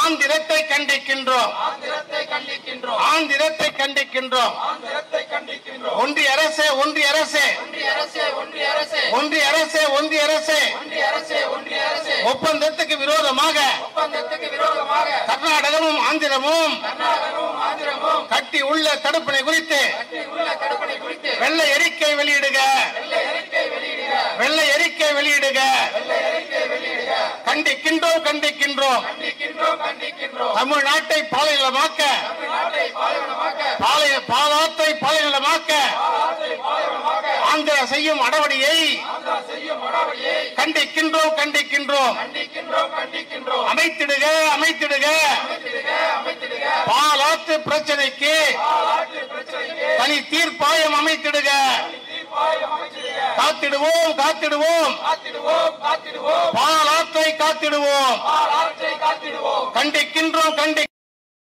ஆந்திரத்தை கண்டிக்கின்றோம் ஆந்திரத்தை கண்டிக்கின்றோம் ஆந்திரத்தை கண்டிக்கின்றோம் ஆந்திரத்தை கண்டிக்கின்றோம் ஒன்றிய அரசே ஒன்றிய அரசே ஒன்றிய அரசே ஒன்றிய அரசே ஒன்றிய அரசே ஒன்றிய அரசே ஒன்றிய அரசே ஒன்றிய அரசே ஒப்பந்தத்துக்கு விரோதமாக ஒப்பந்தத்துக்கு விரோதமாக கர்நாடகமும் ஆந்திரமும் கர்நாடகமும் ஆந்திரமும் கட்டி உள்ள தடுப்பினை குறித்து கட்டி உள்ள தடுப்பணை குறித்து வெள்ளை அறிக்கை வெளியிடுக வெள்ளை அறிக்கை வெளியிடுக வெள்ளை அறிக்கை வெளியிடுக வெள்ளை அறிக்கை வெளியிடுக கண்டிக்கின்றோம் கண்டிக்கின்றோம் கண்டிக்கின்றோம் கண்டிக்கின்றோம் தமிழ்நாட்டை பாலைநிலமாக்க தமிழ்நாட்டை பாலைவனமாக்க பாளைய பாலாத்தை பாலைநிலமாக்க பாலாற்றை பாலைவனமாக்க ஆந்திரா செய்யும் அடவடியை ஆந்திரா செய்யும் நடவடிக்கையை கண்டிக்கின்றோம் கண்டிக்கின்றோம் கண்டிக்கின்றோம் கண்டிக்கின்றோம் அமைத்திடுக அமைத்திடுக அமைத்திடுக அமைத்திடுக பாலாத்து பிரச்சனைக்கு பாலாற்று பிரச்சனைக்கு தனி தீர்ப்பாயம் அமைத்திடுக தீர்ப்பாயம் அமைச்சிடுக காத்திடுவோம் காத்திடுவோம் காத்திடுவோம் காத்திடுவோம் பாலாற்றை காத்திடுவோம் பாலாற்றை காத்திடுவோம் கண்டிக்கின்றோம் கண்டி